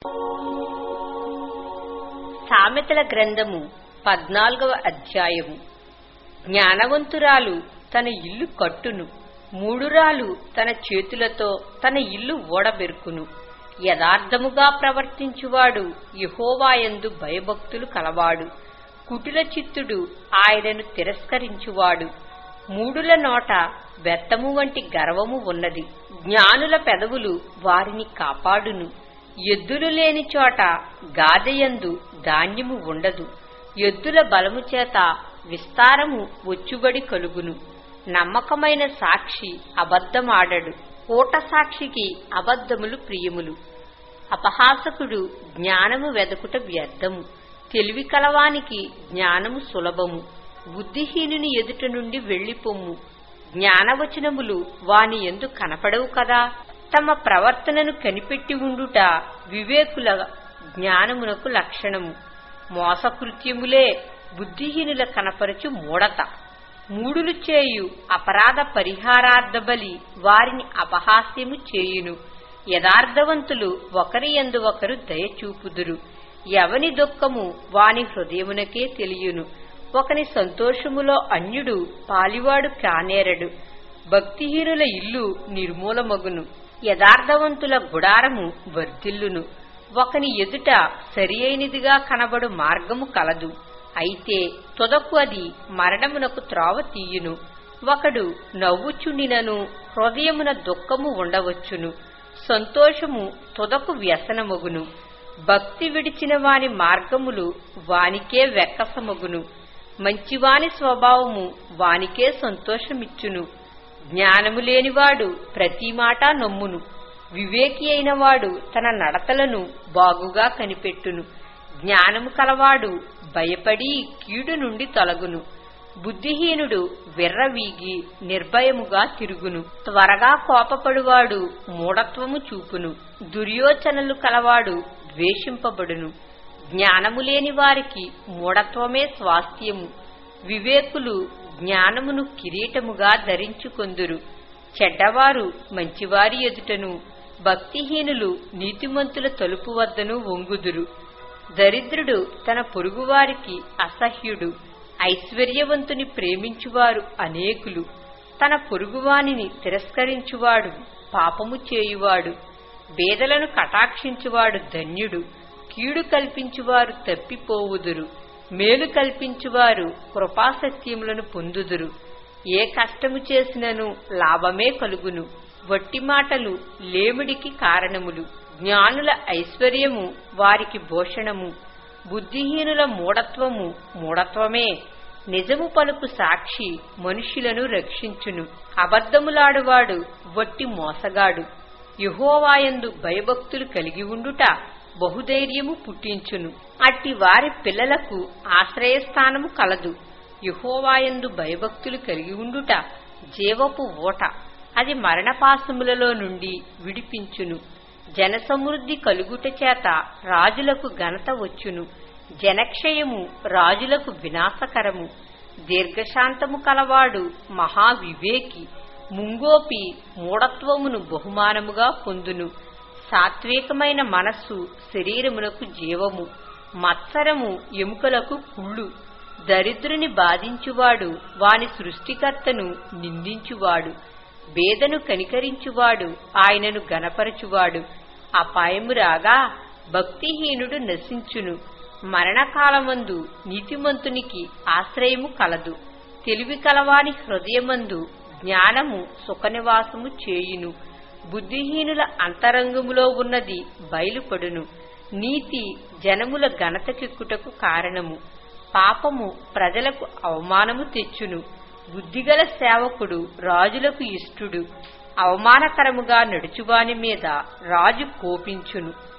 సామెతల గ్రంథము పద్నాలుగవ అధ్యాయము జ్ఞానవంతురాలు తన ఇల్లు కట్టును మూడురాలు తన చేతులతో తన ఇల్లు ఓడబెరుకును యథార్థముగా ప్రవర్తించువాడు యహోవాయందు భయభక్తులు కలవాడు కుటిల చిత్తుడు ఆయనను తిరస్కరించువాడు మూడుల నోట వ్యర్థము వంటి గర్వము ఉన్నది జ్ఞానుల పెదవులు వారిని కాపాడును ఎద్దులు లేని చోట గాదెయందు ధాన్యము ఉండదు ఎద్దుల బలము చేత విస్తారము ఒచ్చుబడి కలుగును నమ్మకమైన సాక్షి అబద్ధమాడడు కూట సాక్షికి అబద్ధములు ప్రియములు అపహాసకుడు జ్ఞానము వెదకుట వ్యర్థము తెలివి కలవానికి జ్ఞానము సులభము బుద్ధిహీనుని ఎదుట నుండి వెళ్లిపొమ్ము జ్ఞానవచనములు వాని ఎందు కనపడవు కదా తమ ప్రవర్తనను కనిపెట్టి ఉండుట వివేకుల జ్ఞానమునకు లక్షణము మోసకృత్యములే బుద్ధిహీనుల కనపరచు మూడత మూడులు చేయు అపరాధ పరిహారార్థ బలి వారిని అపహాస్యము చేయును యథార్థవంతులు ఒకరి ఎందు ఒకరు దయచూపుదురు ఎవని దుఃఖము వాని హృదయమునకే తెలియను ఒకని సంతోషములో అన్యుడు పాలివాడు కానేరడు భక్తిహీనుల ఇల్లు నిర్మూలమగును యథార్థవంతుల గుడారము వర్ధిల్లును ఒకని ఎదుట సరి అయినదిగా కనబడు మార్గము కలదు అయితే తొదకు అది మరణమునకు త్రోవ తీయును ఒకడు నవ్వుచుండినను హృదయమున దుఃఖము ఉండవచ్చును సంతోషము తొదకు వ్యసనమగును భక్తి విడిచిన వాని మార్గములు వానికే వెక్కసమగును మంచివాని స్వభావము వానికే సంతోషమిచ్చును జ్ఞానము లేనివాడు ప్రతి మాట నమ్మును వివేకి అయిన వాడు తన నడతలను బాగుగా కనిపెట్టును జ్ఞానము కలవాడు భయపడి కీడు నుండి తొలగును బుద్ధిహీనుడు విర్రవీగి నిర్భయముగా తిరుగును త్వరగా కోపపడువాడు మూఢత్వము చూపును దుర్యోచనలు కలవాడు ద్వేషింపబడును జ్ఞానము లేని వారికి మూఢత్వమే స్వాస్థ్యము వివేకులు జ్ఞానమును కిరీటముగా ధరించుకొందురు చెడ్డవారు మంచివారి ఎదుటను భక్తిహీనులు నీతిమంతుల తలుపు వద్దను వంగుదురు దరిద్రుడు తన పొరుగువారికి అసహ్యుడు ఐశ్వర్యవంతుని ప్రేమించువారు అనేకులు తన పొరుగువానిని తిరస్కరించువాడు పాపము చేయువాడు బేదలను కటాక్షించువాడు ధన్యుడు కీడు కల్పించువారు తప్పిపోవుదురు మేలు కల్పించువారు కృపాసత్యములను పొందుదురు ఏ కష్టము చేసినను లాభమే కలుగును వట్టి మాటలు లేమిడికి కారణములు జ్ఞానుల ఐశ్వర్యము వారికి భూషణము బుద్ధిహీనుల మూఢత్వము మూఢత్వమే నిజము పలుకు సాక్షి మనుష్యులను రక్షించును అబద్ధములాడువాడు వట్టి మోసగాడు యుహోవాయందు భయభక్తులు కలిగి ఉండుట బహుధైర్యము పుట్టించును అట్టి వారి పిల్లలకు ఆశ్రయస్థానము కలదు యుహోవాయందు భయభక్తులు కలిగి ఉండుట జీవపు ఓట అది మరణపాసములలో నుండి విడిపించును జనసమృద్ధి కలుగుట చేత రాజులకు ఘనత వచ్చును జనక్షయము రాజులకు వినాశకరము దీర్ఘశాంతము కలవాడు మహావివేకి ముంగోపి మూఢత్వమును బహుమానముగా పొందును సాత్వికమైన మనస్సు శరీరమునకు జీవము మత్సరము ఎముకలకు కుళ్ళు దరిద్రుని బాధించువాడు వాని సృష్టికర్తను నిందించువాడు బేదను కనికరించువాడు ఆయనను గనపరచువాడు అపాయము రాగా భక్తిహీనుడు నశించును మరణకాలమందు నీతిమంతునికి ఆశ్రయము కలదు తెలివి కలవాని హృదయమందు జ్ఞానము సుఖనివాసము చేయును బుద్ధిహీనుల అంతరంగములో ఉన్నది బయలుపడును నీతి జనముల ఘనతకెక్కుటకు కారణము పాపము ప్రజలకు అవమానము తెచ్చును బుద్ధిగల సేవకుడు రాజులకు ఇష్టుడు అవమానకరముగా నడుచువాని మీద రాజు కోపించును